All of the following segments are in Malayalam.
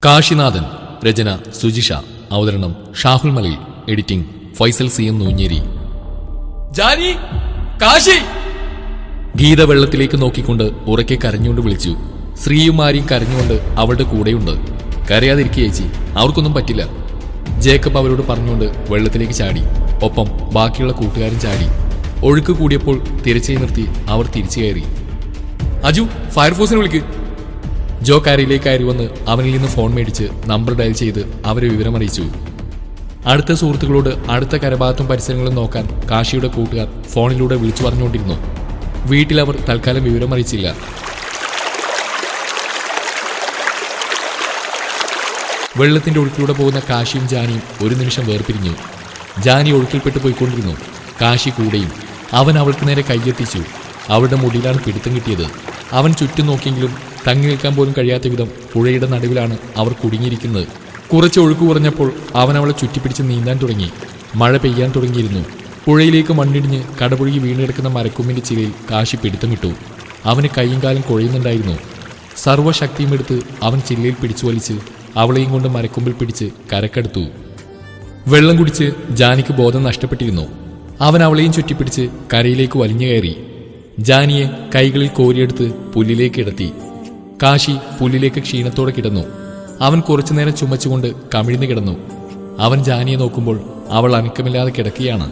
കാശിനാഥൻ രചന സുജിഷ അവതരണം Shahul Malayil editing Faisal C M Noonjeri Jani Kashi Geetha വെള്ളത്തിലേക്ക് നോക്കിക്കൊണ്ട് ഉറക്കെ കരഞ്ഞുകൊണ്ട് വിളിച്ചു ശ്രീയും മാരിയും കരഞ്ഞുകൊണ്ട് അവളുടെ കൂടെയുണ്ട് കരയാതിരിക്കുക ചേച്ചി അവർക്കൊന്നും പറ്റില്ല ജേക്കബ് അവരോട് പറഞ്ഞുകൊണ്ട് വെള്ളത്തിലേക്ക് ചാടി ഒപ്പം ബാക്കിയുള്ള കൂട്ടുകാരും ചാടി ഒഴുക്ക് കൂടിയപ്പോൾ തിരച്ചിൽ നിർത്തി അവർ തിരിച്ചു കയറി അജു ഫയർഫോഴ്സിനെ വിളിക്ക് ജോ കരയിലേക്ക് കയറി വന്ന് അവനിൽ നിന്ന് ഫോൺ മേടിച്ച് നമ്പർ ഡയൽ ചെയ്ത് അവരെ വിവരമറിയിച്ചു അടുത്ത സുഹൃത്തുക്കളോട് അടുത്ത കരഭാഗത്തും പരിസരങ്ങളും നോക്കാൻ കാശിയുടെ കൂട്ടുകാർ ഫോണിലൂടെ വിളിച്ചു പറഞ്ഞുകൊണ്ടിരുന്നു വീട്ടിൽ അവർ തൽക്കാലം വിവരമറിയിച്ചില്ല വെള്ളത്തിന്റെ ഒഴുക്കിലൂടെ പോകുന്ന കാശിയും ജാനിയും ഒരു നിമിഷം വേർപിരിഞ്ഞു ജാനി ഒഴുക്കിൽപ്പെട്ട് പോയിക്കൊണ്ടിരുന്നു കാശി കൂടെയും അവൻ അവൾക്ക് നേരെ കൈയെത്തിച്ചു അവളുടെ മുടിയിലാണ് പിടുത്തം കിട്ടിയത് അവൻ ചുറ്റും നോക്കിയെങ്കിലും തങ്ങി നിൽക്കാൻ പോലും കഴിയാത്ത വിധം പുഴയുടെ നടുവിലാണ് അവർ കുടുങ്ങിയിരിക്കുന്നത് കുറച്ച് ഒഴുക്ക് കുറഞ്ഞപ്പോൾ അവൻ അവളെ ചുറ്റിപ്പിടിച്ച് നീന്താൻ തുടങ്ങി മഴ പെയ്യാൻ തുടങ്ങിയിരുന്നു പുഴയിലേക്ക് മണ്ണിടിഞ്ഞ് കടപുഴകി വീണെടുക്കുന്ന മരക്കൊമ്പിന്റെ ചിലയിൽ കാശി പിടുത്തമിട്ടു അവന് കൈയും കാലും കുഴയുന്നുണ്ടായിരുന്നു സർവ്വശക്തിയും എടുത്ത് അവൻ ചില്ലയിൽ പിടിച്ചു വലിച്ച് അവളെയും കൊണ്ട് മരക്കൊമ്പിൽ പിടിച്ച് കരക്കെടുത്തു വെള്ളം കുടിച്ച് ജാനിക്ക് ബോധം നഷ്ടപ്പെട്ടിരുന്നു അവൻ അവളെയും ചുറ്റിപ്പിടിച്ച് കരയിലേക്ക് വലിഞ്ഞു കയറി ജാനിയെ കൈകളിൽ കോരിയെടുത്ത് പുല്ലിലേക്ക് കിടത്തി കാശി പുല്ലിലേക്ക് ക്ഷീണത്തോടെ കിടന്നു അവൻ കുറച്ചുനേരം ചുമച്ചുകൊണ്ട് കമിഴ്ന്നു കിടന്നു അവൻ ജാനിയെ നോക്കുമ്പോൾ അവൾ അനക്കമില്ലാതെ കിടക്കുകയാണ്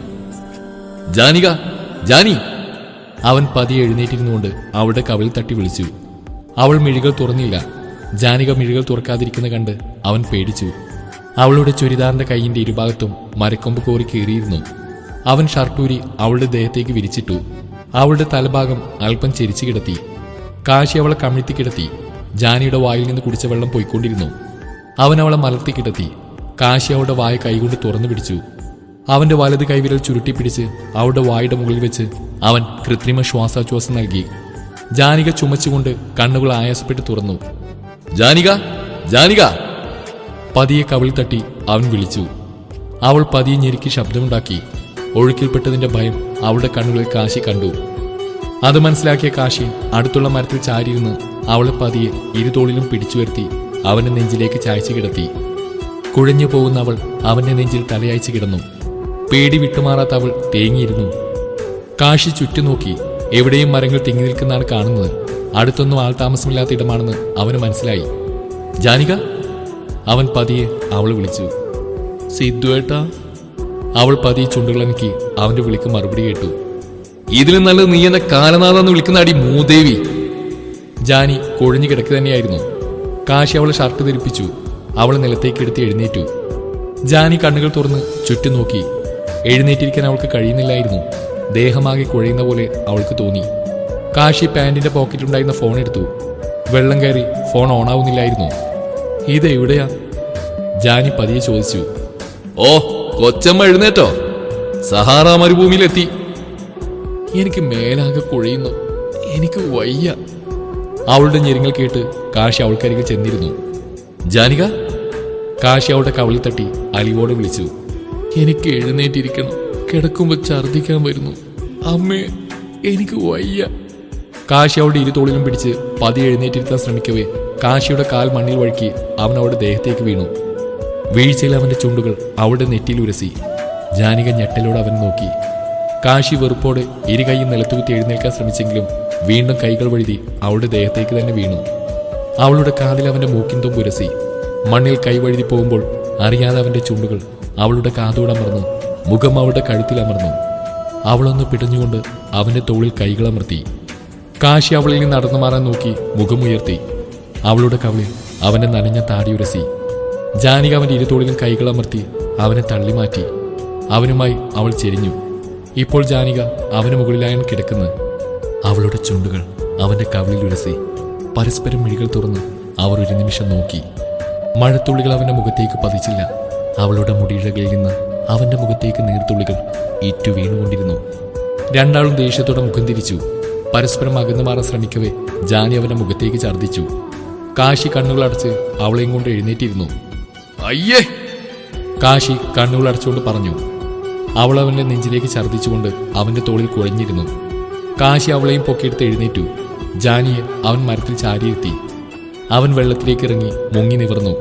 ജാനിക ജാനി അവൻ പതിയെ എഴുന്നേറ്റിരുന്നുകൊണ്ട് അവളുടെ കവിളിൽ തട്ടി വിളിച്ചു അവൾ മിഴികൾ തുറന്നില്ല ജാനിക മിഴികൾ തുറക്കാതിരിക്കുന്ന കണ്ട് അവൻ പേടിച്ചു അവളുടെ ചുരിദാറിന്റെ കൈയിന്റെ ഇരുഭാഗത്തും മരക്കൊമ്പ് കോറി കീറിയിരുന്നു അവൻ ഷർട്ടൂരി അവളുടെ ദേഹത്തേക്ക് വിരിച്ചിട്ടു അവളുടെ തലഭാഗം അല്പം ചെരിച്ചു കിടത്തി കാശി അവളെ കമിഴ്ത്തി കിടത്തി ജാനിയുടെ വായിൽ നിന്ന് കുടിച്ച വെള്ളം പോയിക്കൊണ്ടിരുന്നു അവൻ അവളെ മലർത്തി കിടത്തി കാശി അവളുടെ വായ കൈകൊണ്ട് തുറന്നു പിടിച്ചു അവന്റെ വലത് കൈവിരൽ ചുരുട്ടിപ്പിടിച്ച് അവളുടെ വായുടെ മുകളിൽ വെച്ച് അവൻ കൃത്രിമ ശ്വാസോച്ഛ്വാസം നൽകി ജാനിക ചുമച്ചുകൊണ്ട് കണ്ണുകൾ ആയാസപ്പെട്ട് തുറന്നു ജാനിക ജാനിക പതിയെ കവിൾ തട്ടി അവൻ വിളിച്ചു അവൾ പതിയെ ഞെരുക്കി ശബ്ദമുണ്ടാക്കി ഒഴുക്കിൽപ്പെട്ടതിന്റെ ഭയം അവളുടെ കണ്ണുകളിൽ കാശി കണ്ടു അത് മനസ്സിലാക്കിയ കാശി അടുത്തുള്ള മരത്തിൽ ചാരിയിരുന്ന് അവളെ പതിയെ ഇരുതോളിലും പിടിച്ചു വരുത്തി അവന്റെ നെഞ്ചിലേക്ക് ചായച്ചു കിടത്തി കുഴഞ്ഞു പോകുന്ന അവൾ അവന്റെ നെഞ്ചിൽ തലയായ്ച്ചു കിടന്നു പേടി വിട്ടുമാറാത്ത അവൾ തേങ്ങിയിരുന്നു കാശി ചുറ്റും നോക്കി എവിടെയും മരങ്ങൾ തിങ്ങി നിൽക്കുന്നതാണ് കാണുന്നത് അടുത്തൊന്നും ആൾ താമസമില്ലാത്ത ഇടമാണെന്ന് അവന് മനസ്സിലായി ജാനിക അവൻ പതിയെ അവൾ വിളിച്ചു സിദ്ധുവേട്ടാ അവൾ പതിയെ ചുണ്ടുകളനക്കി അവന്റെ വിളിക്ക് മറുപടി കേട്ടു ഇതിലും നല്ലത് നീ എന്നെ കാലനാഥെന്ന് വിളിക്കുന്ന അടി മൂദേവി ജാനി കൊഴിഞ്ഞു കിടക്കുക തന്നെയായിരുന്നു കാശി അവളെ ഷർട്ട് ധരിപ്പിച്ചു അവൾ നിലത്തേക്ക് എടുത്ത് എഴുന്നേറ്റു ജാനി കണ്ണുകൾ തുറന്ന് ചുറ്റും നോക്കി എഴുന്നേറ്റിരിക്കാൻ അവൾക്ക് കഴിയുന്നില്ലായിരുന്നു ദേഹമാകെ കുഴയുന്ന പോലെ അവൾക്ക് തോന്നി കാശി പാന്റിന്റെ പോക്കറ്റിലുണ്ടായിരുന്ന ഫോൺ എടുത്തു വെള്ളം കയറി ഫോൺ ഓണാവുന്നില്ലായിരുന്നു ഇത് എവിടെയാ ജാനി പതിയെ ചോദിച്ചു ഓ കൊച്ചമ്മ എഴുന്നേറ്റോ സഹാറ മരുഭൂമിയിലെത്തി എനിക്ക് മേലാകെ കുഴയുന്നു എനിക്ക് വയ്യ അവളുടെ ഞെരുങ്ങൽ കേട്ട് കാശി അവൾക്കരികിൽ ചെന്നിരുന്നു ജാനിക കാശി അവളുടെ കവളിൽ തട്ടി അലിവോടെ വിളിച്ചു എനിക്ക് എഴുന്നേറ്റിരിക്കണം കിടക്കുമ്പോൾ ഛർദ്ദിക്കാൻ വരുന്നു അമ്മേ എനിക്ക് വയ്യ കാശി അവളുടെ ഇരുതോളിലും പിടിച്ച് പതി എഴുന്നേറ്റിരുത്താൻ ശ്രമിക്കവേ കാശിയുടെ കാൽ മണ്ണിൽ വഴുക്കി അവൻ അവളുടെ ദേഹത്തേക്ക് വീണു വീഴ്ചയിൽ അവന്റെ ചുണ്ടുകൾ അവളുടെ നെറ്റിയിൽ ഉരസി ജാനിക ഞെട്ടലോടെ അവൻ നോക്കി കാശി വെറുപ്പോടെ ഇരു കൈയും നിലത്തുകുത്തി എഴുന്നേൽക്കാൻ ശ്രമിച്ചെങ്കിലും വീണ്ടും കൈകൾ വഴുതി അവളുടെ ദേഹത്തേക്ക് തന്നെ വീണു അവളുടെ കാതിൽ അവന്റെ മൂക്കിൻ തുമ്പ് ഉരസി മണ്ണിൽ കൈ വഴുതി പോകുമ്പോൾ അറിയാതെ അവന്റെ ചുണ്ടുകൾ അവളുടെ കാതോട് അമർന്നു മുഖം അവളുടെ കഴുത്തിൽ അമർന്നു അവളൊന്ന് പിടഞ്ഞുകൊണ്ട് അവന്റെ തോളിൽ കൈകളമർത്തി കാശി അവളിൽ നിന്ന് നടന്നു മാറാൻ നോക്കി മുഖമുയർത്തി അവളുടെ കവിളിൽ അവന്റെ നനഞ്ഞ താടി ഉരസി ജാനിക അവന്റെ ഇരുതോളിലും കൈകളമർത്തി അവനെ തള്ളിമാറ്റി അവനുമായി അവൾ ചെരിഞ്ഞു ഇപ്പോൾ ജാനിക അവന് മുകളിലായാണ് കിടക്കുന്നത് അവളുടെ ചുണ്ടുകൾ അവന്റെ കവിളിൽ ഉരസി പരസ്പരം മിഴികൾ തുറന്ന് അവർ ഒരു നിമിഷം നോക്കി മഴത്തുള്ളികൾ അവന്റെ മുഖത്തേക്ക് പതിച്ചില്ല അവളുടെ മുടിയിഴകളിൽ നിന്ന് അവന്റെ മുഖത്തേക്ക് നീർത്തുള്ളികൾ ഇറ്റു വീണുകൊണ്ടിരുന്നു രണ്ടാളും ദേഷ്യത്തോടെ മുഖം തിരിച്ചു പരസ്പരം അകന്നു മാറാൻ ശ്രമിക്കവേ ജാനി അവന്റെ മുഖത്തേക്ക് ഛർദ്ദിച്ചു കാശി കണ്ണുകൾ അടച്ച് അവളെയും കൊണ്ട് എഴുന്നേറ്റിരുന്നു അയ്യേ കാശി കണ്ണുകൾ അടച്ചുകൊണ്ട് പറഞ്ഞു അവൾ അവന്റെ നെഞ്ചിലേക്ക് ഛർദ്ദിച്ചുകൊണ്ട് അവന്റെ തോളിൽ കുഴഞ്ഞിരുന്നു കാശി അവളെയും പൊക്കിയെടുത്ത് എഴുന്നേറ്റു ജാനിയെ അവൻ മരത്തിൽ ചാരിയിരുത്തി അവൻ വെള്ളത്തിലേക്ക് ഇറങ്ങി മുങ്ങി നിവർന്നു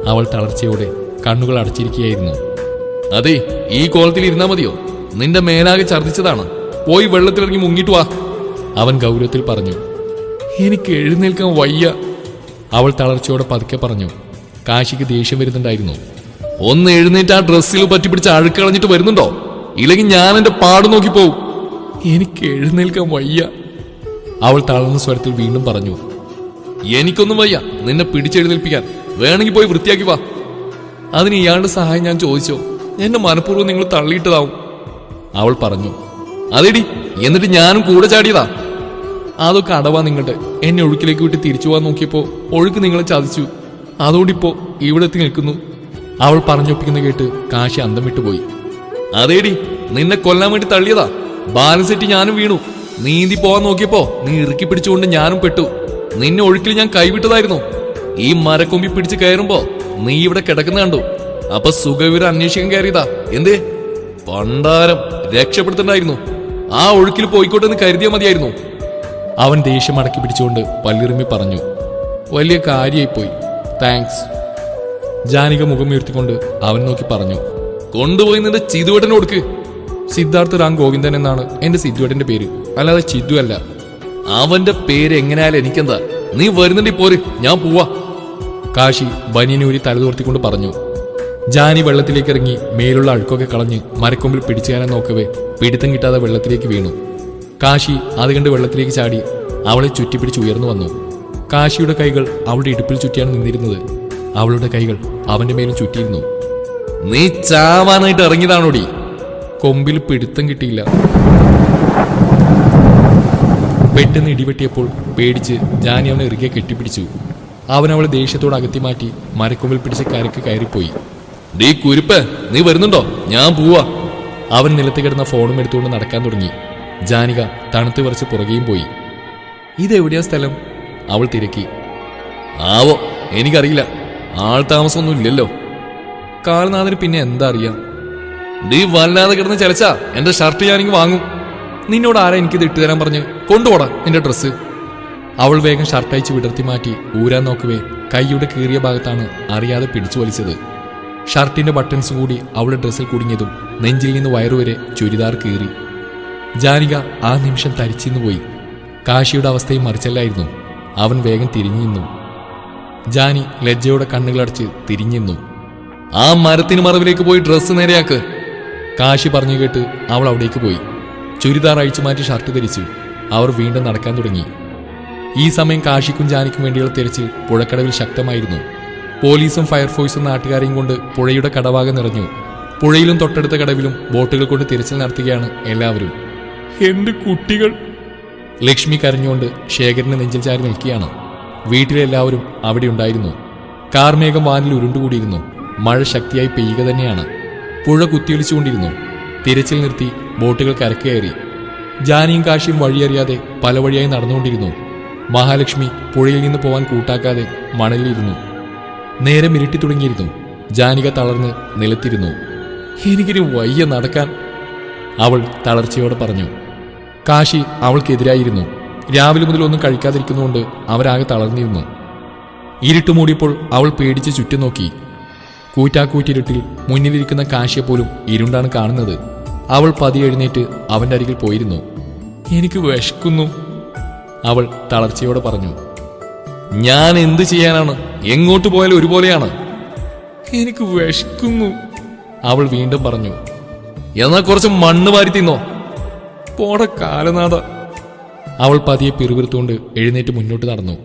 അവൾ തളർച്ചയോടെ കണ്ണുകൾ അടച്ചിരിക്കുകയായിരുന്നു അതെ ഈ കോലത്തിൽ ഇരുന്നാ മതിയോ നിന്റെ മേലാകെ ഛർദ്ദിച്ചതാണ് പോയി വെള്ളത്തിലിറങ്ങി മുങ്ങിട്ട് വാ അവൻ ഗൗരവത്തിൽ പറഞ്ഞു എനിക്ക് എഴുന്നേൽക്കാൻ വയ്യ അവൾ തളർച്ചയോടെ പതുക്കെ പറഞ്ഞു കാശിക്ക് ദേഷ്യം വരുന്നുണ്ടായിരുന്നു ഒന്ന് എഴുന്നേറ്റ് ആ ഡ്രസ്സിൽ പറ്റിപ്പിടിച്ച് അഴുക്കളഞ്ഞിട്ട് വരുന്നുണ്ടോ ഇല്ലെങ്കിൽ ഞാൻ എന്റെ പാട് നോക്കി പോവും എനിക്ക് എഴുന്നേൽക്കാൻ വയ്യ അവൾ തളർന്ന സ്വരത്തിൽ വീണ്ടും പറഞ്ഞു എനിക്കൊന്നും വയ്യ നിന്നെ പിടിച്ചെഴുന്നേൽപ്പിക്കാൻ വേണമെങ്കിൽ പോയി വൃത്തിയാക്കി വാ അതിന് ഇയാളുടെ സഹായം ഞാൻ ചോദിച്ചോ എന്നെ മനഃപൂർവ്വം നിങ്ങൾ തള്ളിയിട്ടതാവും അവൾ പറഞ്ഞു അതെടി എന്നിട്ട് ഞാനും കൂടെ ചാടിയതാ അതൊക്കെ അടവാ നിങ്ങളുടെ എന്നെ ഒഴുക്കിലേക്ക് വിട്ട് തിരിച്ചു പോകാൻ നോക്കിയപ്പോ ഒഴുക്ക് നിങ്ങളെ ചതിച്ചു അതുകൊണ്ടിപ്പോ ഇവിടെ എത്തി നിൽക്കുന്നു അവൾ പറഞ്ഞൊപ്പിക്കുന്ന കേട്ട് കാശി അന്തം വിട്ടുപോയി അതേടി നിന്നെ കൊല്ലാൻ വേണ്ടി തള്ളിയതാ ബാലൻസ് സെറ്റ് ഞാനും വീണു നീന്തി പോവാൻ നോക്കിയപ്പോ നീ ഇറുക്കി പിടിച്ചുകൊണ്ട് ഞാനും പെട്ടു നിന്നെ ഒഴുക്കിൽ ഞാൻ കൈവിട്ടതായിരുന്നു ഈ മരക്കൊമ്പി പിടിച്ച് കയറുമ്പോ നീ ഇവിടെ കിടക്കുന്ന കണ്ടു അപ്പൊ സുഖവിവരം അന്വേഷിക്കാൻ കയറിയതാ എന്തേ പണ്ടാരം രക്ഷപ്പെടുത്തണ്ടായിരുന്നു ആ ഒഴുക്കിൽ പോയിക്കോട്ടെ എന്ന് കരുതിയാ മതിയായിരുന്നു അവൻ ദേഷ്യം അടക്കി പിടിച്ചുകൊണ്ട് പല്ലിറുമ്പി പറഞ്ഞു വലിയ കാര്യായിപ്പോയി താങ്ക്സ് ജാനിക മുഖമുയർത്തിക്കൊണ്ട് അവൻ നോക്കി പറഞ്ഞു കൊണ്ടുപോയി നിന്റെ ചിതുവേട്ടന് കൊടുക്ക് സിദ്ധാർത്ഥ റാം ഗോവിന്ദൻ എന്നാണ് എന്റെ സിദ്ധുവേട്ടന്റെ പേര് അല്ലാതെ ചിതു അല്ല അവന്റെ പേര് എങ്ങനെയായാലും എനിക്കെന്താ നീ വരുന്നുണ്ടി പോര് ഞാൻ പോവാ കാശി ബനിയനൂരി തലതോർത്തിക്കൊണ്ട് പറഞ്ഞു ജാനി വെള്ളത്തിലേക്ക് ഇറങ്ങി മേലുള്ള അഴുക്കൊക്കെ കളഞ്ഞ് മരക്കൊമ്പിൽ പിടിച്ചു കയറാൻ നോക്കവേ പിടുത്തം കിട്ടാതെ വെള്ളത്തിലേക്ക് വീണു കാശി അത് കണ്ട് വെള്ളത്തിലേക്ക് ചാടി അവളെ ചുറ്റിപ്പിടിച്ച് ഉയർന്നു വന്നു കാശിയുടെ കൈകൾ അവളുടെ ഇടുപ്പിൽ ചുറ്റിയാണ് നിന്നിരുന്നത് അവളുടെ കൈകൾ അവന്റെ മേലും ചുറ്റിയിരുന്നു നീ ചാവാനായിട്ട് ഇറങ്ങിയതാണോടി കൊമ്പിൽ പിടുത്തം കിട്ടിയില്ല പെട്ടെന്ന് ഇടിവെട്ടിയപ്പോൾ പേടിച്ച് ജാനി അവനെ ഇറുകെ കെട്ടിപ്പിടിച്ചു അവൻ അവളെ ദേഷ്യത്തോട് അകത്തി മാറ്റി മരക്കൊമ്പിൽ പിടിച്ച് കരക്ക് കയറിപ്പോയി ഡീ കുരുപ്പ് നീ വരുന്നുണ്ടോ ഞാൻ പോവാ അവൻ നിലത്ത് കിടന്ന ഫോണും എടുത്തുകൊണ്ട് നടക്കാൻ തുടങ്ങി ജാനിക തണുത്ത് വരച്ച് പുറകെയും പോയി ഇതെവിടെയാ സ്ഥലം അവൾ തിരക്കി ആവോ എനിക്കറിയില്ല ആൾ താമസമൊന്നും ഇല്ലല്ലോ കാൽനാഥന് പിന്നെ എന്താ അറിയാം നീ വല്ലാതെ കിടന്ന് ചലച്ചാ എന്റെ ഷർട്ട് ഞാനിങ്ങ് വാങ്ങും നിന്നോട് ആരാ എനിക്കിത് ഇട്ടു തരാൻ പറഞ്ഞ് കൊണ്ടുപോടാ നിന്റെ ഡ്രസ്സ് അവൾ വേഗം ഷർട്ട് അയച്ച് വിടർത്തി മാറ്റി ഊരാൻ നോക്കവേ കൈയുടെ കീറിയ ഭാഗത്താണ് അറിയാതെ പിടിച്ചു വലിച്ചത് ഷർട്ടിന്റെ ബട്ടൺസ് കൂടി അവളുടെ ഡ്രസ്സിൽ കുടുങ്ങിയതും നെഞ്ചിൽ നിന്ന് വയറുവരെ ചുരിദാർ കീറി ജാനിക ആ നിമിഷം തരിച്ചിന്നു പോയി കാശിയുടെ അവസ്ഥയും മറിച്ചല്ലായിരുന്നു അവൻ വേഗം തിരിഞ്ഞു നിന്നു ജാനി ലജ്ജയോടെ കണ്ണുകളടച്ച് തിരിഞ്ഞു നിന്നു ആ മരത്തിന് മറവിലേക്ക് പോയി ഡ്രസ്സ് നേരെയാക്ക് കാശി പറഞ്ഞു കേട്ട് അവൾ അവിടേക്ക് പോയി ചുരിദാർ അഴിച്ചു മാറ്റി ഷർട്ട് ധരിച്ചു അവർ വീണ്ടും നടക്കാൻ തുടങ്ങി ഈ സമയം കാശിക്കും ജാനിക്കും വേണ്ടിയുള്ള തിരച്ചിൽ പുഴക്കടവിൽ ശക്തമായിരുന്നു പോലീസും ഫയർഫോഴ്സും നാട്ടുകാരെയും കൊണ്ട് പുഴയുടെ കടവാകെ നിറഞ്ഞു പുഴയിലും തൊട്ടടുത്ത കടവിലും ബോട്ടുകൾ കൊണ്ട് തിരച്ചിൽ നടത്തുകയാണ് എല്ലാവരും എന്റെ കുട്ടികൾ ലക്ഷ്മി കരഞ്ഞുകൊണ്ട് ശേഖരന്റെ നെഞ്ചിൽ ചാരി നിൽക്കുകയാണ് വീട്ടിലെ എല്ലാവരും അവിടെ ഉണ്ടായിരുന്നു കാർമേഘം വാനിൽ ഉരുണ്ടുകൂടിയിരുന്നു മഴ ശക്തിയായി പെയ്യുക തന്നെയാണ് പുഴ കുത്തിയൊലിച്ചുകൊണ്ടിരുന്നു തിരച്ചിൽ നിർത്തി ബോട്ടുകൾ കരക്കയറി ജാനിയും കാശിയും വഴിയറിയാതെ പല വഴിയായി നടന്നുകൊണ്ടിരുന്നു മഹാലക്ഷ്മി പുഴയിൽ നിന്ന് പോവാൻ കൂട്ടാക്കാതെ മണലിലിരുന്നു നേരം ഇരുട്ടി തുടങ്ങിയിരുന്നു ജാനിക തളർന്ന് നിലത്തിരുന്നു എനിക്കിനി വയ്യ നടക്കാൻ അവൾ തളർച്ചയോടെ പറഞ്ഞു കാശി അവൾക്കെതിരായിരുന്നു രാവിലെ മുതൽ ഒന്നും കഴിക്കാതിരിക്കുന്നതുകൊണ്ട് അവരാകെ തളർന്നിരുന്നു ഇരുട്ട് മൂടിയപ്പോൾ അവൾ പേടിച്ച് ചുറ്റും നോക്കി കൂറ്റാക്കൂറ്റിരുട്ടിൽ മുന്നിലിരിക്കുന്ന കാശിയെപ്പോലും ഇരുണ്ടാണ് കാണുന്നത് അവൾ പതി എഴുന്നേറ്റ് അവന്റെ അരികിൽ പോയിരുന്നു എനിക്ക് വിശക്കുന്നു അവൾ തളർച്ചയോടെ പറഞ്ഞു ഞാൻ എന്ത് ചെയ്യാനാണ് എങ്ങോട്ട് പോയാലും ഒരുപോലെയാണ് എനിക്ക് വിശക്കുന്നു അവൾ വീണ്ടും പറഞ്ഞു എന്നാൽ കുറച്ച് മണ്ണ് വാരി തിന്നോ പോട കാലനാഥ അവൾ പതിയെ പിറുപിറുത്തുകൊണ്ട് എഴുന്നേറ്റ് മുന്നോട്ട് നടന്നു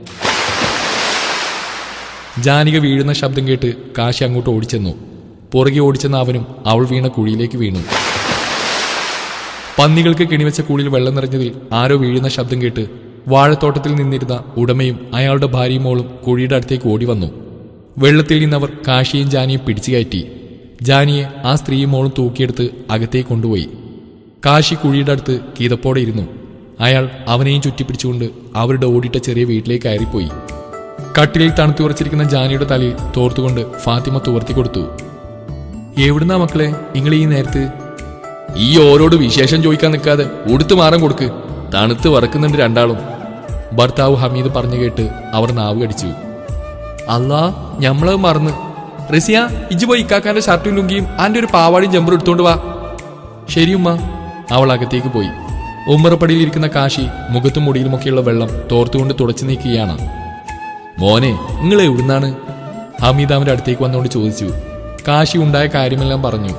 ജാനിക വീഴുന്ന ശബ്ദം കേട്ട് കാശി അങ്ങോട്ട് ഓടിച്ചെന്നു പുറകെ ഓടിച്ചെന്ന അവനും അവൾ വീണ കുഴിയിലേക്ക് വീണു പന്നികൾക്ക് കിണിവെച്ച കുഴിയിൽ വെള്ളം നിറഞ്ഞതിൽ ആരോ വീഴുന്ന ശബ്ദം കേട്ട് വാഴത്തോട്ടത്തിൽ നിന്നിരുന്ന ഉടമയും അയാളുടെ ഭാര്യയും മോളും കുഴിയുടെ അടുത്തേക്ക് ഓടി വന്നു വെള്ളത്തിൽ നിന്നവർ കാശിയും ജാനിയും പിടിച്ചു കയറ്റി ജാനിയെ ആ സ്ത്രീയും മോളും തൂക്കിയെടുത്ത് അകത്തേക്ക് കൊണ്ടുപോയി കാശി കുഴിയുടെ അടുത്ത് കീതപ്പോടെ ഇരുന്നു അയാൾ അവനെയും ചുറ്റിപ്പിടിച്ചുകൊണ്ട് അവരുടെ ഓടിട്ട ചെറിയ വീട്ടിലേക്ക് കയറിപ്പോയി കട്ടിലിൽ തണുത്തു ഉറച്ചിരിക്കുന്ന ജാനിയുടെ തലയിൽ തോർത്തുകൊണ്ട് ഫാത്തിമ തുവർത്തി കൊടുത്തു എവിടുന്നാ മക്കളെ നിങ്ങൾ ഈ നേരത്ത് ഈ ഓരോട് വിശേഷം ചോദിക്കാൻ നിൽക്കാതെ ഉടുത്തു മാറാൻ കൊടുക്ക് തണുത്ത് വറക്കുന്നുണ്ട് രണ്ടാളും ഭർത്താവ് ഹമീദ് പറഞ്ഞു കേട്ട് അവർ നാവ് കടിച്ചു അല്ലാ ഞമ്മളത് മറന്ന് റസിയ ഇജ്ജ് പോയി ഇക്കാക്കാന്റെ ഷർട്ടും ലുങ്കിയും ആന്റെ ഒരു പാവാടിയും ജമ്പറും എടുത്തോണ്ട് വാ ശരി ഉമ്മ അവൾ അകത്തേക്ക് പോയി ഉമ്മറപ്പടിയിൽ ഇരിക്കുന്ന കാശി മുഖത്തും മുടിയിലുമൊക്കെയുള്ള വെള്ളം തോർത്തുകൊണ്ട് തുടച്ചു നീക്കുകയാണ് മോനെ നിങ്ങൾ എവിടുന്നാണ് ഹമീദ് അവന്റെ അടുത്തേക്ക് വന്നുകൊണ്ട് ചോദിച്ചു കാശി ഉണ്ടായ കാര്യമെല്ലാം പറഞ്ഞു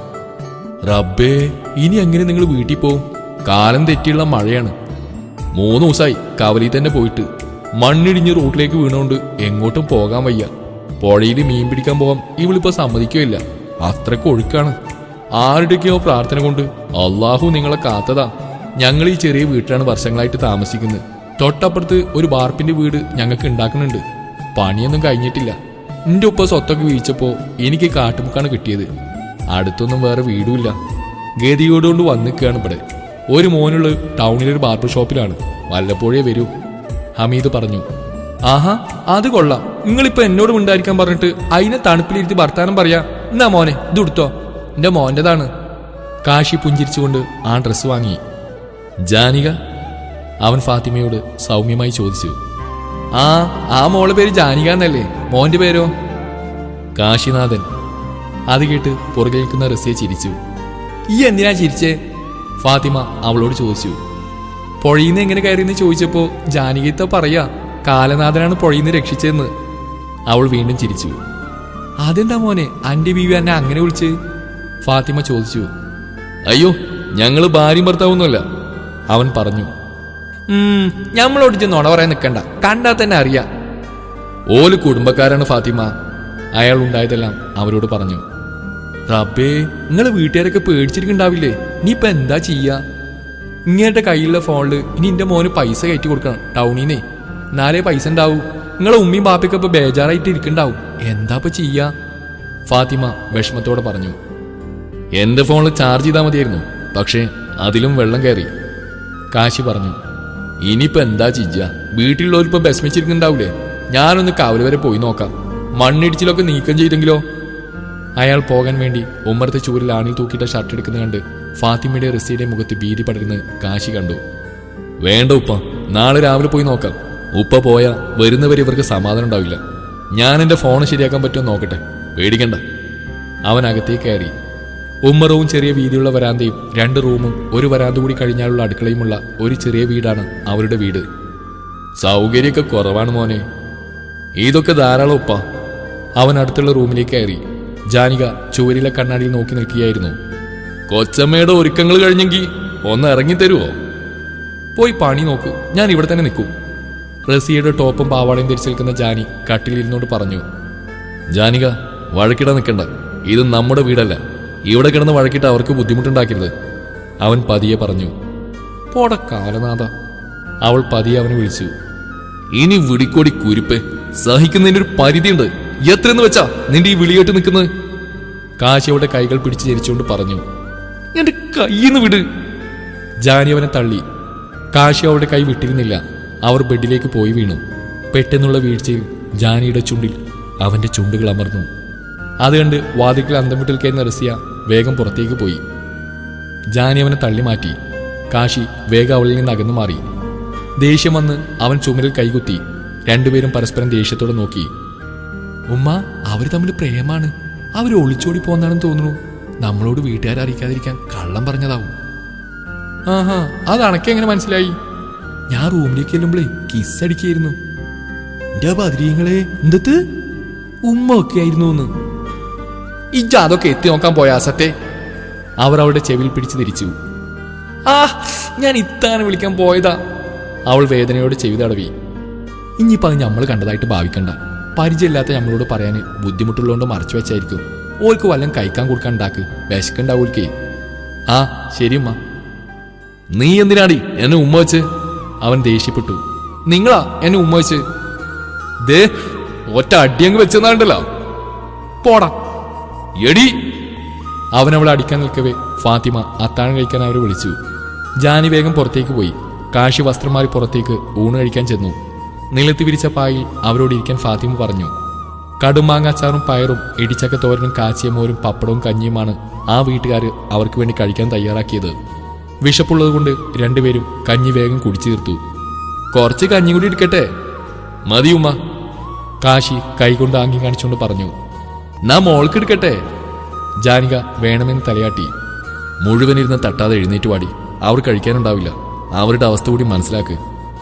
റബ്ബേ ഇനി എങ്ങനെ നിങ്ങൾ വീട്ടിൽ പോവും കാലം തെറ്റിയുള്ള മഴയാണ് മൂന്ന് ദിവസമായി കവലി തന്നെ പോയിട്ട് മണ്ണിടിഞ്ഞ് റോട്ടിലേക്ക് വീണുകൊണ്ട് എങ്ങോട്ടും പോകാൻ വയ്യ പുഴയിൽ മീൻ പിടിക്കാൻ പോകാൻ ഇവളിപ്പോ സമ്മതിക്കുകയില്ല അത്രയ്ക്ക് ഒഴുക്കാണ് ആരുടെയൊക്കെയോ പ്രാർത്ഥന കൊണ്ട് അള്ളാഹു നിങ്ങളെ കാത്തതാ ഞങ്ങൾ ഈ ചെറിയ വീട്ടിലാണ് വർഷങ്ങളായിട്ട് താമസിക്കുന്നത് തൊട്ടപ്പുറത്ത് ഒരു ബാർപ്പിന്റെ വീട് ഞങ്ങൾക്ക് ഉണ്ടാക്കുന്നുണ്ട് പണിയൊന്നും കഴിഞ്ഞിട്ടില്ല എന്റെ ഉപ്പ സ്വത്തൊക്കെ വീഴ്ചപ്പോ എനിക്ക് കാട്ടുമുക്കാണ് കിട്ടിയത് അടുത്തൊന്നും വേറെ വീടുമില്ല ഗതിയോടുകൊണ്ട് വന്നിക്കുകയാണ് ഇവിടെ ഒരു മോനുള്ള ടൗണിലെ ഒരു ബാർബർ ഷോപ്പിലാണ് വല്ലപ്പോഴേ വരൂ ഹമീദ് പറഞ്ഞു ആഹാ അത് കൊള്ളാം നിങ്ങളിപ്പോ എന്നോട് ഉണ്ടായിരിക്കാൻ പറഞ്ഞിട്ട് അതിനെ തണുപ്പിലിരുത്തി വർത്താനം പറയാ എന്നാ മോനെ ഇത് എടുത്തോ എന്റെ മോന്റേതാണ് കാശി പുഞ്ചിരിച്ചുകൊണ്ട് ആ ഡ്രസ്സ് വാങ്ങി ജാനിക അവൻ ഫാത്തിമയോട് സൗമ്യമായി ചോദിച്ചു ആ ആ മോളെ പേര് ജാനിക എന്നല്ലേ മോന്റെ പേരോ കാശിനാഥൻ അത് കേട്ട് പുറകിൽ നിൽക്കുന്ന റസിയെ ചിരിച്ചു ഈ എന്തിനാ ചിരിച്ചേ ഫാത്തിമ അവളോട് ചോദിച്ചു പുഴയിന്ന് എങ്ങനെ കയറിയെന്ന് ചോദിച്ചപ്പോ ജാനകിത്ത പറയാ കാലനാഥനാണ് പുഴയിന്ന് രക്ഷിച്ചതെന്ന് അവൾ വീണ്ടും ചിരിച്ചു അതെന്താ മോനെ അന്റെ ബീവി എന്നെ അങ്ങനെ വിളിച്ച് ഫാത്തിമ ചോദിച്ചു അയ്യോ ഞങ്ങള് ഭാര്യയും ഭർത്താവൊന്നുമല്ല അവൻ പറഞ്ഞു ഞമ്മളോട് ചെന്ന് നുണ പറയാൻ നിൽക്കണ്ട കണ്ടാൽ തന്നെ അറിയാം ഓല് കുടുംബക്കാരാണ് ഫാത്തിമ അയാൾ ഉണ്ടായതെല്ലാം അവരോട് പറഞ്ഞു റബ്ബേ നിങ്ങളെ വീട്ടുകാരൊക്കെ പേടിച്ചിരിക്കുന്നുണ്ടാവില്ലേ നീ ഇപ്പൊ എന്താ ചെയ്യാ ഇങ്ങേന്റെ കയ്യിലുള്ള ഫോണില് ഇനി എന്റെ മോന് പൈസ കയറ്റി കൊടുക്കണം ടൗണിന്നേ നാലേ പൈസ ഉണ്ടാവൂ നിങ്ങളെ ഉമ്മയും ബാപ്പയൊക്കെ ഇപ്പൊ ബേജാറായിട്ട് ഇരിക്കണ്ടാവും എന്താ ഇപ്പൊ ചെയ്യാ ഫാത്തിമ വിഷമത്തോടെ പറഞ്ഞു എന്റെ ഫോണിൽ ചാർജ് ചെയ്താൽ മതിയായിരുന്നു പക്ഷേ അതിലും വെള്ളം കയറി കാശി പറഞ്ഞു ഇനിയിപ്പോ എന്താ ചിജ്ജ വീട്ടിലുള്ളവരിപ്പോ ബസ്മിച്ചിരിക്കുന്നുണ്ടാവൂലേ ഞാനൊന്ന് കാവല് വരെ പോയി നോക്കാം മണ്ണിടിച്ചിലൊക്കെ നീക്കം ചെയ്തെങ്കിലോ അയാൾ പോകാൻ വേണ്ടി ഉമ്മറത്തെ ചൂരിൽ ആണിൽ തൂക്കിയിട്ട ഷർട്ട് എടുക്കുന്ന കണ്ട് ഫാത്തിമയുടെ റസിയുടെ മുഖത്ത് ഭീതി പടരുന്ന് കാശി കണ്ടു വേണ്ട ഉപ്പ നാളെ രാവിലെ പോയി നോക്കാം ഉപ്പ പോയാ വരുന്നവരെ ഇവർക്ക് സമാധാനം ഉണ്ടാവില്ല ഞാൻ എന്റെ ഫോൺ ശരിയാക്കാൻ പറ്റുമോ നോക്കട്ടെ പേടിക്കണ്ട അവൻ അകത്തേക്ക് കയറി ഉമ്മറവും ചെറിയ വീതിയുള്ള വരാന്തയും രണ്ട് റൂമും ഒരു വരാന്ത കൂടി കഴിഞ്ഞാലുള്ള അടുക്കളയുമുള്ള ഒരു ചെറിയ വീടാണ് അവരുടെ വീട് സൗകര്യമൊക്കെ കുറവാണ് മോനെ ഇതൊക്കെ ധാരാളം ഉപ്പ അവൻ അടുത്തുള്ള റൂമിലേക്ക് കയറി ജാനിക ചുവരിലെ കണ്ണാടിയിൽ നോക്കി നിൽക്കുകയായിരുന്നു കൊച്ചമ്മയുടെ ഒരുക്കങ്ങൾ കഴിഞ്ഞെങ്കിൽ ഒന്ന് ഇറങ്ങി തരുമോ പോയി പണി നോക്കൂ ഞാൻ ഇവിടെ തന്നെ നിൽക്കും റസിയുടെ ടോപ്പും പാവാടയും ധരിച്ചു നിൽക്കുന്ന ജാനി കട്ടിലിരുന്നോട് പറഞ്ഞു ജാനിക വഴക്കിടാൻ നിൽക്കണ്ട ഇത് നമ്മുടെ വീടല്ല ഇവിടെ കിടന്ന് വഴക്കിട്ട് അവർക്ക് ബുദ്ധിമുട്ടുണ്ടാക്കരുത് അവൻ പതിയെ പറഞ്ഞു പോട കാലനാഥ അവൾ പതിയെ അവനെ വിളിച്ചു ഇനി വിടിക്കോടി കുരിപ്പ് സഹിക്കുന്നതിന്റെ ഒരു പരിധിയുണ്ട് എത്രയെന്ന് വെച്ചാ നിന്റെ ഈ വിളിയേട്ട് നിൽക്കുന്നത് കാശി അവളുടെ കൈകൾ പിടിച്ച് ജനിച്ചുകൊണ്ട് പറഞ്ഞു എന്റെ കയ്യിന്ന് വിട് ജാനി അവനെ തള്ളി കാശി അവളുടെ കൈ വിട്ടിരുന്നില്ല അവർ ബെഡിലേക്ക് പോയി വീണു പെട്ടെന്നുള്ള വീഴ്ചയിൽ ജാനിയുടെ ചുണ്ടിൽ അവന്റെ ചുണ്ടുകൾ അമർന്നു അത് കണ്ട് വാതിക്കൽ അന്തം വിട്ടിൽ കയറുന്ന റസിയ വേഗം പുറത്തേക്ക് പോയി ജാനി അവനെ തള്ളി മാറ്റി കാശി വേഗം അവളിൽ നിന്ന് അകന്നു മാറി ദേഷ്യം വന്ന് അവൻ ചുമരിൽ കൈകുത്തി രണ്ടുപേരും പരസ്പരം ദേഷ്യത്തോടെ നോക്കി ഉമ്മ അവർ തമ്മിൽ പ്രേമാണ് അവർ ഒളിച്ചോടി പോന്നാണെന്ന് തോന്നുന്നു നമ്മളോട് വീട്ടുകാരെ അറിയിക്കാതിരിക്കാൻ കള്ളം പറഞ്ഞതാവും ആഹാ അത് അണക്കെങ്ങനെ മനസ്സിലായി ഞാൻ റൂമിലേക്ക് ചെല്ലുമ്പോഴേ കിസ് അടിക്കായിരുന്നു എന്റെ ബദ്രീങ്ങളെ എന്തത്ത് ഉമ്മ ഒക്കെ ആയിരുന്നു എന്ന് ഇജ്ജ അതൊക്കെ എത്തി നോക്കാൻ പോയ അസത്തെ അവർ അവളുടെ ചെവിയിൽ പിടിച്ചു തിരിച്ചു ആ ഞാൻ ഇത്താനെ വിളിക്കാൻ പോയതാ അവൾ വേദനയോട് ചെവി തടവി ഇനിയിപ്പോ അത് നമ്മൾ കണ്ടതായിട്ട് ഭാവിക്കണ്ട പരിചയമില്ലാത്ത നമ്മളോട് പറയാൻ ബുദ്ധിമുട്ടുള്ളതുകൊണ്ട് മറച്ചു വെച്ചായിരിക്കും ഓൾക്ക് വല്ലതും കഴിക്കാൻ കൊടുക്കാൻ ഉണ്ടാക്ക് വിശക്കുണ്ടാവൂൽക്കേ ആ ശരി ഉമ്മ നീ എന്തിനാടി എന്നെ ഉമ്മ വെച്ച് അവൻ ദേഷ്യപ്പെട്ടു നിങ്ങളാ എന്നെ ഉമ്മ വെച്ച് ദേ ഒറ്റ അടിയങ്ങ് വെച്ചെന്നാണ്ടല്ലോ പോടാ എടി അവൻ അവളെ അടിക്കാൻ നിൽക്കവേ ഫാത്തിമ അത്താഴം കഴിക്കാൻ അവരെ വിളിച്ചു ജാനി വേഗം പുറത്തേക്ക് പോയി കാശി വസ്ത്രം മാറി പുറത്തേക്ക് ഊണ് കഴിക്കാൻ ചെന്നു നിലത്ത് വിരിച്ച പായിൽ അവരോട് ഇരിക്കാൻ ഫാത്തിമ പറഞ്ഞു കടുമാങ്ങ അച്ചാറും പയറും ഇടിച്ചക്ക തോരനും കാച്ചിയ മോരും പപ്പടവും കഞ്ഞിയുമാണ് ആ വീട്ടുകാർ അവർക്ക് വേണ്ടി കഴിക്കാൻ തയ്യാറാക്കിയത് വിശപ്പുള്ളതുകൊണ്ട് രണ്ടുപേരും കഞ്ഞി വേഗം കുടിച്ചു തീർത്തു കുറച്ച് കഞ്ഞി കൂടി എടുക്കട്ടെ മതിയുമ്മ കാശി കൈകൊണ്ട് ആംഗ്യം കാണിച്ചുകൊണ്ട് പറഞ്ഞു നാ മോൾക്ക് എടുക്കട്ടെ ജാനിക വേണമെന്ന് തലയാട്ടി മുഴുവനിരുന്ന് തട്ടാതെ എഴുന്നേറ്റ് പാടി അവർ കഴിക്കാനുണ്ടാവില്ല അവരുടെ അവസ്ഥ കൂടി മനസ്സിലാക്ക്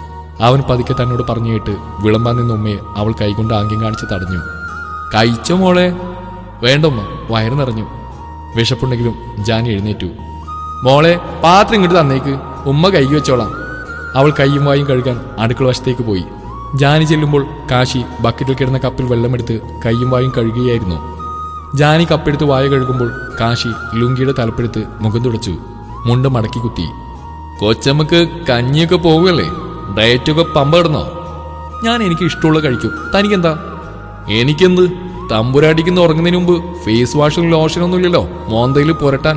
അവൻ പതുക്കെ തന്നോട് പറഞ്ഞു കേട്ട് വിളമ്പാൻ നിന്ന ഉമ്മയെ അവൾ കൈകൊണ്ട് ആംഗ്യം കാണിച്ച് തടഞ്ഞു കഴിച്ചോ മോളെ വേണ്ടമ്മ വയറ് നിറഞ്ഞു വിശപ്പുണ്ടെങ്കിലും ജാനി എഴുന്നേറ്റു മോളെ പാത്രം ഇങ്ങോട്ട് തന്നേക്ക് ഉമ്മ കൈ വെച്ചോളാം അവൾ കൈയും വായും കഴുകാൻ അടുക്കള വശത്തേക്ക് പോയി ജാനി ചെല്ലുമ്പോൾ കാശി ബക്കറ്റിൽ കിടന്ന കപ്പിൽ വെള്ളമെടുത്ത് കൈയും വായും കഴുകുകയായിരുന്നു ജാനി കപ്പെടുത്ത് വായ കഴുകുമ്പോൾ കാശി ലുങ്കിയുടെ തലപ്പെടുത്ത് മുഖം തുടച്ചു മുണ്ട് മടക്കി കുത്തി കൊച്ചമ്മക്ക് കഞ്ഞിയൊക്കെ പോവുകയല്ലേ ഡയറ്റൊക്കെ പമ്പ ഇടണോ ഞാൻ എനിക്ക് ഇഷ്ടമുള്ള കഴിക്കും തനിക്കെന്താ എനിക്കെന്ത് തമ്പുരാടിക്കുന്ന ഉറങ്ങുന്നതിന് മുമ്പ് ഫേസ് വാഷും ലോഷനൊന്നും ഇല്ലല്ലോ മോന്തയിൽ പുരട്ടാൻ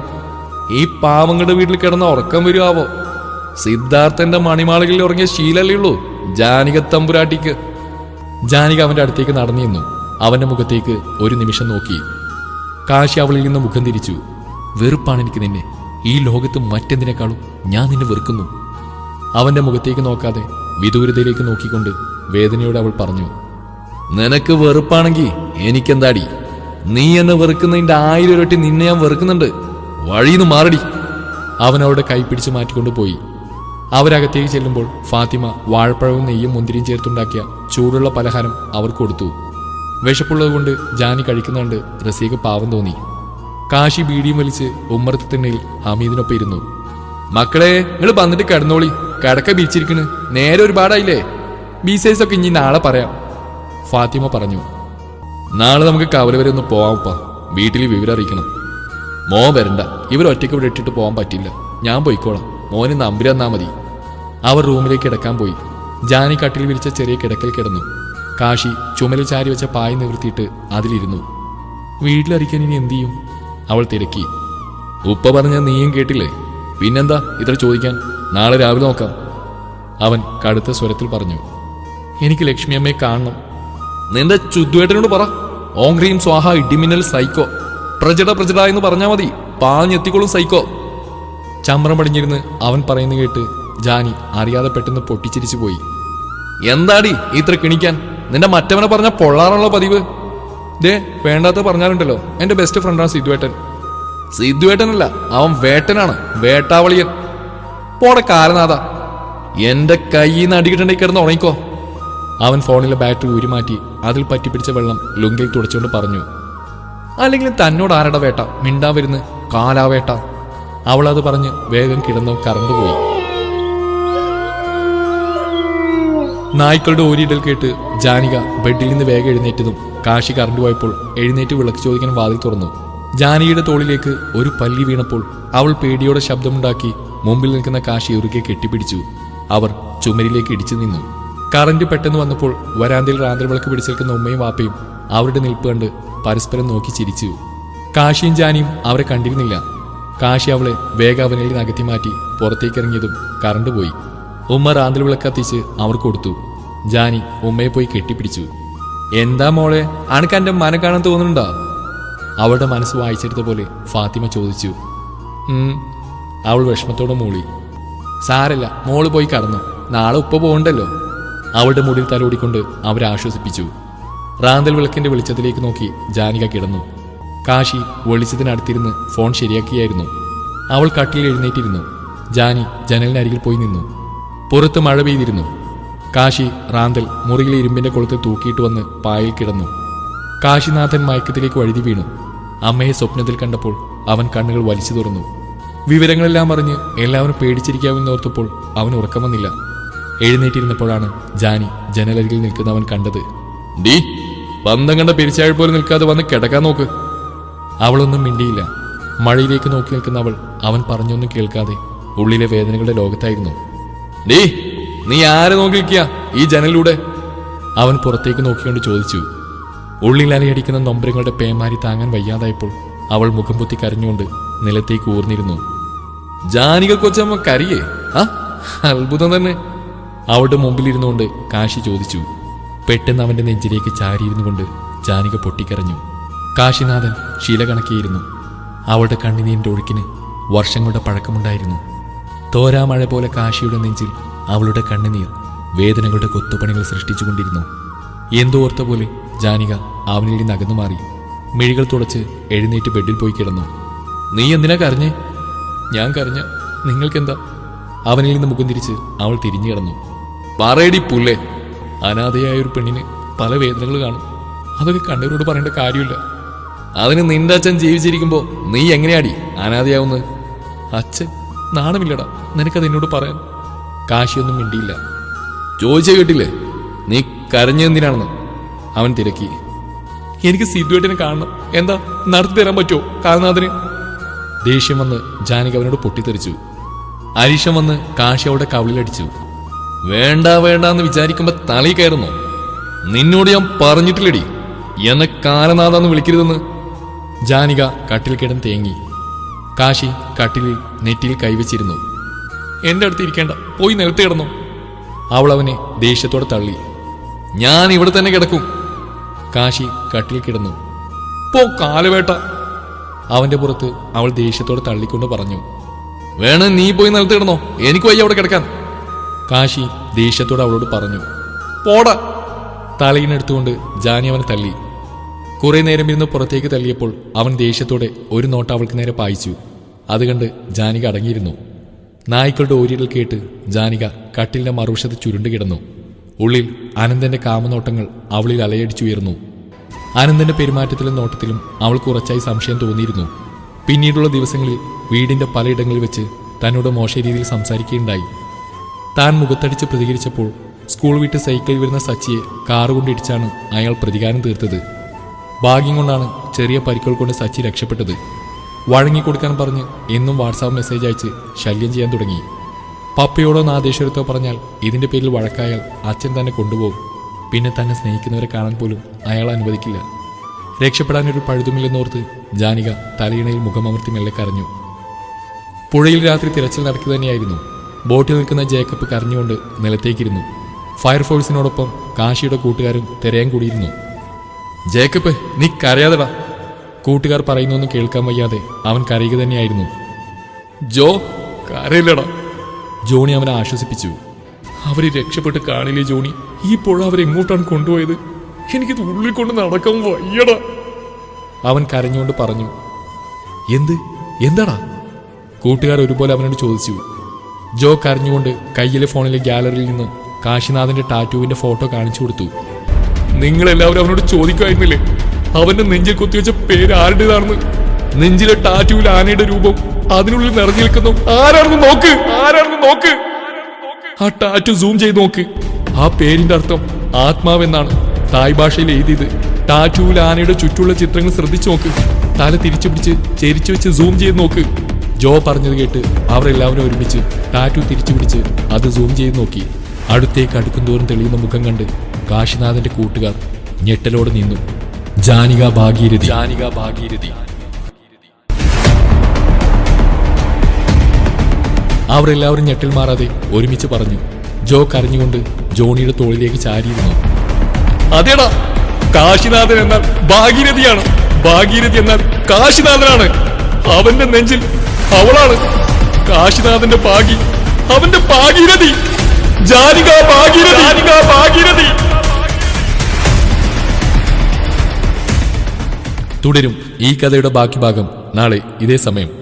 ഈ പാവങ്ങളുടെ വീട്ടിൽ കിടന്ന ഉറക്കം വരുമാവോ സിദ്ധാർത്ഥന്റെ മണിമാളികളിൽ ഉറങ്ങിയ ശീലല്ലേ ഉള്ളൂ ജാനിക തമ്പുരാട്ടിക്ക് ജാനിക അവന്റെ അടുത്തേക്ക് നടന്നു നിന്നു അവന്റെ മുഖത്തേക്ക് ഒരു നിമിഷം നോക്കി കാശി അവളിൽ നിന്ന് മുഖം തിരിച്ചു വെറുപ്പാണ് എനിക്ക് നിന്നെ ഈ ലോകത്ത് മറ്റെന്തിനേക്കാളും ഞാൻ നിന്നെ വെറുക്കുന്നു അവന്റെ മുഖത്തേക്ക് നോക്കാതെ വിദൂരതയിലേക്ക് നോക്കിക്കൊണ്ട് വേദനയോടെ അവൾ പറഞ്ഞു നിനക്ക് വെറുപ്പാണെങ്കിൽ എനിക്കെന്താടി നീ എന്നെ വെറുക്കുന്നതിന്റെ ആയിരം ഇരട്ടി നിന്നെ ഞാൻ വെറുക്കുന്നുണ്ട് വഴിന്ന് മാറടി അവൻ അവളുടെ കൈ പിടിച്ച് മാറ്റിക്കൊണ്ട് പോയി അവരകത്തേക്ക് ചെല്ലുമ്പോൾ ഫാത്തിമ വാഴപ്പഴവും നെയ്യും മുന്തിരിയും ചേർത്തുണ്ടാക്കിയ ചൂടുള്ള പലഹാരം അവർ കൊടുത്തു വിശപ്പുള്ളതുകൊണ്ട് ജാനി കഴിക്കുന്നുണ്ട് റസീക്ക് പാവം തോന്നി കാശി ബീഡിയും വലിച്ച് ഉമ്മറത്ത് തിണ്ണയിൽ ഹമീദിനൊപ്പം ഇരുന്നു മക്കളെ നിങ്ങൾ വന്നിട്ട് കിടന്നോളി കിടക്ക ബീച്ചിരിക്കണ് നേരെ ഒരുപാടായില്ലേ ബീസൈസ് ഒക്കെ ഇനി നാളെ പറയാം ഫാത്തിമ പറഞ്ഞു നാളെ നമുക്ക് കവല വരെ ഒന്ന് പോവാംപ്പാ വീട്ടിൽ വിവരം അറിയിക്കണം മോ വരണ്ട ഇവർ ഒറ്റയ്ക്ക് ഇവിടെ ഇട്ടിട്ട് പോകാൻ പറ്റില്ല ഞാൻ പോയിക്കോളാം മോന് നമ്പര് തന്നാ മതി അവർ റൂമിലേക്ക് കിടക്കാൻ പോയി ജാനി കട്ടിൽ വിരിച്ച ചെറിയ കിടക്കൽ കിടന്നു കാശി ചുമലിൽ ചാരി വെച്ച പായ നിവർത്തിയിട്ട് അതിലിരുന്നു വീട്ടിലറിയിക്കാൻ ഇനി എന്തു ചെയ്യും അവൾ തിരക്കി ഉപ്പ പറഞ്ഞ നീയും കേട്ടില്ലേ പിന്നെന്താ ഇത്ര ചോദിക്കാൻ നാളെ രാവിലെ നോക്കാം അവൻ കടുത്ത സ്വരത്തിൽ പറഞ്ഞു എനിക്ക് ലക്ഷ്മി അമ്മയെ കാണണം നിന്റെ ചുദ്വേട്ടനോട് പറ ഓങ്ക്രീം സ്വാഹ ഇടിമിന്നൽ സൈക്കോ പ്രജട പ്രജട എന്ന് പറഞ്ഞാ മതി പാഞ്ഞെത്തിക്കോളും സൈക്കോ ചമ്രം പടിഞ്ഞിരുന്ന് അവൻ പറയുന്ന കേട്ട് ജാനി അറിയാതെ പെട്ടെന്ന് പൊട്ടിച്ചിരിച്ചു പോയി എന്താടി ഇത്ര കിണിക്കാൻ നിന്റെ മറ്റവനെ പറഞ്ഞ പൊള്ളാറുള്ള പതിവ് ദേ വേണ്ടാത്ത പറഞ്ഞാലുണ്ടല്ലോ എന്റെ ബെസ്റ്റ് ഫ്രണ്ടാണ് സിദ്ധുവേട്ടൻ സിദ്ധുവേട്ടനല്ല അവൻ വേട്ടനാണ് വേട്ടാവളിയൻ പോടെ കാലനാഥ എന്റെ കയ്യിൽ നിന്ന് അടികിട്ടുണ്ടെങ്കിൽ കിടന്ന് ഉണങ്ങിക്കോ അവൻ ഫോണിലെ ബാറ്ററി ഊരിമാറ്റി അതിൽ പറ്റിപ്പിടിച്ച വെള്ളം ലുങ്കിൽ തുടച്ചുകൊണ്ട് പറഞ്ഞു അല്ലെങ്കിൽ തന്നോട് ആരുടെ വേട്ട മിണ്ടാ വരുന്ന് കാലാവേട്ട അവൾ അത് പറഞ്ഞ് വേഗം കിടന്ന് കറണ്ട് പോയി നായ്ക്കളുടെ ഓരിയിടൽ കേട്ട് ജാനിക ബെഡിൽ നിന്ന് വേഗം എഴുന്നേറ്റതും കാശി കറണ്ട് പോയപ്പോൾ എഴുന്നേറ്റ് വിളക്ക് ചോദിക്കാൻ വാതിൽ തുറന്നു ജാനകിയുടെ തോളിലേക്ക് ഒരു പല്ലി വീണപ്പോൾ അവൾ പേടിയോടെ ശബ്ദമുണ്ടാക്കി മുമ്പിൽ നിൽക്കുന്ന കാശി ഉറുകെ കെട്ടിപ്പിടിച്ചു അവർ ചുമരിലേക്ക് ഇടിച്ചു നിന്നു കറന്റ് പെട്ടെന്ന് വന്നപ്പോൾ വരാന്തയിൽ റാന്തൽ വിളക്ക് പിടിച്ചേൽക്കുന്ന ഉമ്മയും വാപ്പയും അവരുടെ നിൽപ്പ് കണ്ട് പരസ്പരം നോക്കി ചിരിച്ചു കാശിയും ജാനിയും അവരെ കണ്ടിരുന്നില്ല കാശി അവളെ വേഗാവനയിൽ നിന്ന് അകറ്റി മാറ്റി പുറത്തേക്ക് ഇറങ്ങിയതും കറണ്ട് പോയി ഉമ്മ റാന്തൽ വിളക്ക് കത്തിച്ച് അവർ കൊടുത്തു ജാനി ഉമ്മയെ പോയി കെട്ടിപ്പിടിച്ചു എന്താ മോളെ അനക്ക് എന്റെ മന കാണാൻ തോന്നുന്നുണ്ടോ അവളുടെ മനസ്സ് വായിച്ചെടുത്ത പോലെ ഫാത്തിമ ചോദിച്ചു ഉം. അവൾ വിഷമത്തോടെ മൂളി സാരല്ല മോള് പോയി കടന്നു നാളെ ഉപ്പ പോകണ്ടല്ലോ അവളുടെ മുടിയിൽ തലോടിക്കൊണ്ട് അവരെ ആശ്വസിപ്പിച്ചു റാന്തൽ വിളക്കിന്റെ വെളിച്ചത്തിലേക്ക് നോക്കി ജാനിക കിടന്നു കാശി വെളിച്ചത്തിനടുത്തിരുന്ന് ഫോൺ ശരിയാക്കിയായിരുന്നു അവൾ കട്ടിൽ എഴുന്നേറ്റിരുന്നു ജാനി ജനലിനരികിൽ പോയി നിന്നു പുറത്ത് മഴ പെയ്തിരുന്നു കാശി റാന്തൽ മുറിയിലെ ഇരുമ്പിന്റെ കൊളുത്ത് തൂക്കിയിട്ട് വന്ന് പായിൽ കിടന്നു കാശിനാഥൻ മയക്കത്തിലേക്ക് വഴുതി വീണു അമ്മയെ സ്വപ്നത്തിൽ കണ്ടപ്പോൾ അവൻ കണ്ണുകൾ വലിച്ചു തുറന്നു വിവരങ്ങളെല്ലാം അറിഞ്ഞ് എല്ലാവരും പേടിച്ചിരിക്കാമെന്ന് ഓർത്തപ്പോൾ അവൻ ഉറക്കം വന്നില്ല എഴുന്നേറ്റിരുന്നപ്പോഴാണ് ജാനി ജനലരികിൽ നിൽക്കുന്നവൻ കണ്ടത് ഡീ പന്തം കണ്ട പെരിച്ചാഴ് പോലെ നിൽക്കാതെ വന്ന് കിടക്കാൻ നോക്ക് അവളൊന്നും മിണ്ടിയില്ല മഴയിലേക്ക് നോക്കി നിൽക്കുന്ന അവൾ അവൻ പറഞ്ഞൊന്നും കേൾക്കാതെ ഉള്ളിലെ വേദനകളുടെ ലോകത്തായിരുന്നു ഡീ നീ ആരെ നോക്കി നിൽക്കുക ഈ ജനലിലൂടെ അവൻ പുറത്തേക്ക് നോക്കിക്കൊണ്ട് ചോദിച്ചു ഉള്ളിൽ അലയടിക്കുന്ന നൊമ്പരങ്ങളുടെ പേമാരി താങ്ങാൻ വയ്യാതായപ്പോൾ അവൾ മുഖം പൊത്തി കരഞ്ഞുകൊണ്ട് നിലത്തേക്ക് ഊർന്നിരുന്നു ജാനിക കൊച്ചമ്മ കരിയേ ആ അത്ഭുതം തന്നെ അവളുടെ മുമ്പിലിരുന്നുകൊണ്ട് കാശി ചോദിച്ചു പെട്ടെന്ന് അവന്റെ നെഞ്ചിലേക്ക് ചാരിയിരുന്നു കൊണ്ട് ജാനിക പൊട്ടിക്കരഞ്ഞു കാശിനാഥൻ ശീല കണക്കിയിരുന്നു അവളുടെ കണ്ണിനീരിന്റെ ഒഴുക്കിന് വർഷങ്ങളുടെ പഴക്കമുണ്ടായിരുന്നു തോരാമഴ പോലെ കാശിയുടെ നെഞ്ചിൽ അവളുടെ കണ്ണുനീർ വേദനകളുടെ കൊത്തുപണികൾ സൃഷ്ടിച്ചുകൊണ്ടിരുന്നു എന്തോ ഓർത്ത പോലെ ജാനിക അവനിൽ നിന്ന് അകന്നു മാറി മിഴികൾ തുടച്ച് എഴുന്നേറ്റ് ബെഡിൽ പോയി കിടന്നു നീ എന്തിനാ കരഞ്ഞേ ഞാൻ കരഞ്ഞ നിങ്ങൾക്കെന്താ അവനിൽ നിന്ന് മുഖം തിരിച്ച് അവൾ തിരിഞ്ഞു കിടന്നു പറയടി പുല്ലേ അനാഥയായ ഒരു പെണ്ണിന് പല വേദനകൾ കാണും അതൊക്കെ കണ്ണൂരോട് പറയേണ്ട കാര്യമില്ല അതിന് നിന്റെ അച്ഛൻ ജീവിച്ചിരിക്കുമ്പോ നീ എങ്ങനെയാടി അനാഥയാവുന്നത് അച്ഛൻ നാണമില്ലടാ നിനക്കത് എന്നോട് പറയാൻ കാശിയൊന്നും മിണ്ടിയില്ല ചോദിച്ചേ കേട്ടില്ലേ നീ കരഞ്ഞെന്തിനാണെന്ന് അവൻ തിരക്കി എനിക്ക് സിദ്ധുവേട്ടനെ കാണണം എന്താ നടത്തി തരാൻ പറ്റുമോ കാൽനാഥന് ദേഷ്യം വന്ന് ജാനകി അവനോട് പൊട്ടിത്തെറിച്ചു അരീഷം വന്ന് കാശി അവളുടെ കവിളിലടിച്ചു വേണ്ട വേണ്ട എന്ന് വിചാരിക്കുമ്പോ തലയിൽ കയറുന്നു നിന്നോട് ഞാൻ പറഞ്ഞിട്ടില്ലടി എന്നെ കാലനാഥാന്ന് വിളിക്കരുതെന്ന് ജാനിക കട്ടിൽ കിടന്ന് തേങ്ങി കാശി കട്ടിലിൽ നെറ്റിയിൽ കൈവച്ചിരുന്നു എന്റെ അടുത്ത് ഇരിക്കേണ്ട പോയി നിലത്ത് കിടന്നു അവൾ അവനെ ദേഷ്യത്തോടെ തള്ളി ഞാൻ ഇവിടെ തന്നെ കിടക്കും കാശി കട്ടിൽ കിടന്നു പോ കാലുവേട്ട അവന്റെ പുറത്ത് അവൾ ദേഷ്യത്തോടെ തള്ളിക്കൊണ്ട് പറഞ്ഞു വേണ നീ പോയി നിലത്ത് കിടന്നോ എനിക്ക് വയ്യ അവിടെ കിടക്കാൻ കാശി ദേഷ്യത്തോടെ അവളോട് പറഞ്ഞു പോടാ തലയിനെടുത്തുകൊണ്ട് ജാനി അവനെ തള്ളി കുറെ നേരം ഇരുന്ന് പുറത്തേക്ക് തള്ളിയപ്പോൾ അവൻ ദേഷ്യത്തോടെ ഒരു നോട്ട അവൾക്ക് നേരെ പായിച്ചു അത് കണ്ട് ജാനിക അടങ്ങിയിരുന്നു നായ്ക്കളുടെ ഓരികൾ കേട്ട് ജാനിക കട്ടിലിന്റെ മറുവശത്ത് ചുരുണ്ടു കിടന്നു ഉള്ളിൽ അനന്തന്റെ കാമനോട്ടങ്ങൾ അവളിൽ അലയടിച്ചുയർന്നു അനന്തന്റെ പെരുമാറ്റത്തിലും നോട്ടത്തിലും അവൾക്ക് ഉറച്ചായി സംശയം തോന്നിയിരുന്നു പിന്നീടുള്ള ദിവസങ്ങളിൽ വീടിന്റെ പലയിടങ്ങളിൽ വെച്ച് തന്നോട് മോശ രീതിയിൽ സംസാരിക്കുകയുണ്ടായി താൻ മുഖത്തടിച്ച് പ്രതികരിച്ചപ്പോൾ സ്കൂൾ വിട്ട് സൈക്കിളിൽ വരുന്ന സച്ചിയെ കാറ് കൊണ്ടിടിച്ചാണ് അയാൾ പ്രതികാരം തീർത്തത് ഭാഗ്യം കൊണ്ടാണ് ചെറിയ പരിക്കുകൾ കൊണ്ട് സച്ചി രക്ഷപ്പെട്ടത് വഴങ്ങിക്കൊടുക്കാൻ പറഞ്ഞ് എന്നും വാട്സാപ്പ് മെസ്സേജ് അയച്ച് ശല്യം ചെയ്യാൻ തുടങ്ങി പപ്പയോടോ നാദേശ്വരത്തോ പറഞ്ഞാൽ ഇതിന്റെ പേരിൽ വഴക്കായാൽ അച്ഛൻ തന്നെ കൊണ്ടുപോകും പിന്നെ തന്നെ സ്നേഹിക്കുന്നവരെ കാണാൻ പോലും അയാൾ അനുവദിക്കില്ല രക്ഷപ്പെടാനൊരു പഴുതുമില്ലെന്നോർത്ത് ജാനിക തലയിണയിൽ മുഖമമർത്തി മെല്ലെ കരഞ്ഞു പുഴയിൽ രാത്രി തിരച്ചിൽ നടക്കുക തന്നെയായിരുന്നു ബോട്ടിൽ നിൽക്കുന്ന ജേക്കബ് കരഞ്ഞുകൊണ്ട് നിലത്തേക്കിരുന്നു ഫയർഫോഴ്സിനോടൊപ്പം കാശിയുടെ കൂട്ടുകാരും തിരയാൻ കൂടിയിരുന്നു ജേക്കബ് നീ കരയാതെടാ കൂട്ടുകാർ പറയുന്നൊന്നും കേൾക്കാൻ വയ്യാതെ അവൻ കരയുക തന്നെയായിരുന്നു ജോ കരയില്ലടാ ജോണി അവനെ ആശ്വസിപ്പിച്ചു അവരെ രക്ഷപ്പെട്ട് കാണില്ലേ ജോണി ഈ പുഴ അവരെങ്ങോട്ടാണ് കൊണ്ടുപോയത് എനിക്കിത് ഉള്ളിൽ കൊണ്ട് നടക്കാൻ വയ്യടാ അവൻ കരഞ്ഞുകൊണ്ട് പറഞ്ഞു എന്ത് എന്താടാ കൂട്ടുകാർ ഒരുപോലെ അവനോട് ചോദിച്ചു ജോ കരഞ്ഞുകൊണ്ട് കയ്യിലെ ഫോണിലെ ഗാലറിയിൽ നിന്ന് കാശിനാഥന്റെ ടാറ്റുവിന്റെ ഫോട്ടോ കാണിച്ചു കൊടുത്തു നിങ്ങളെല്ലാവരും അവനോട് ചോദിക്കുമായിരുന്നില്ലേ അവന്റെ നെഞ്ചിൽ കുത്തിവെച്ച പേര് ആരുടേതാണെന്ന് നെഞ്ചിലെ ടാറ്റുവിൽ ആനയുടെ രൂപം അതിനുള്ളിൽ നിറഞ്ഞു നിൽക്കുന്നു ആരാണെന്ന് നോക്ക് ആരാണെന്ന് നോക്ക് ആ ടാറ്റു സൂം ചെയ്ത് നോക്ക് ആ പേരിന്റെ അർത്ഥം ആത്മാവെന്നാണ് തായ് ഭാഷയിൽ എഴുതിയത് ടാറ്റുവിൽ ആനയുടെ ചുറ്റുള്ള ചിത്രങ്ങൾ ശ്രദ്ധിച്ചു നോക്ക് തല തിരിച്ചു പിടിച്ച് ചെരിച്ചു വെച്ച് സൂം ചെയ്ത് നോക്ക് ജോ പറഞ്ഞത് കേട്ട് അവർ എല്ലാവരും ഒരുമിച്ച് ടാറ്റു തിരിച്ചു പിടിച്ച് അത് സൂം ചെയ്ത് നോക്കി അടുത്തേക്ക് അടുക്കും തോറും തെളിയുന്ന മുഖം കണ്ട് കാശിനാഥന്റെ കൂട്ടുകാർ ഞെട്ടലോടെ നിന്നു ജാനിക ഭാഗീരഥി ജാനിക ഭാഗീരഥി അവരെല്ലാവരും ഞെട്ടിൽ മാറാതെ ഒരുമിച്ച് പറഞ്ഞു ജോ കരഞ്ഞുകൊണ്ട് ജോണിയുടെ തോളിലേക്ക് ചാരിയിരുന്നു അതേടാ കാശിനാഥൻ എന്നാൽ ഭാഗീരഥിയാണ് ഭാഗീരഥി എന്നാൽ കാശിനാഥനാണ് അവന്റെ നെഞ്ചിൽ അവളാണ് കാശിനാഥന്റെ ഭാഗി അവന്റെ ഭാഗീരഥി ജാനിക ഭാഗീരഥി ജാനിക ഭാഗീരഥി തുടരും ഈ കഥയുടെ ബാക്കി ഭാഗം നാളെ ഇതേ സമയം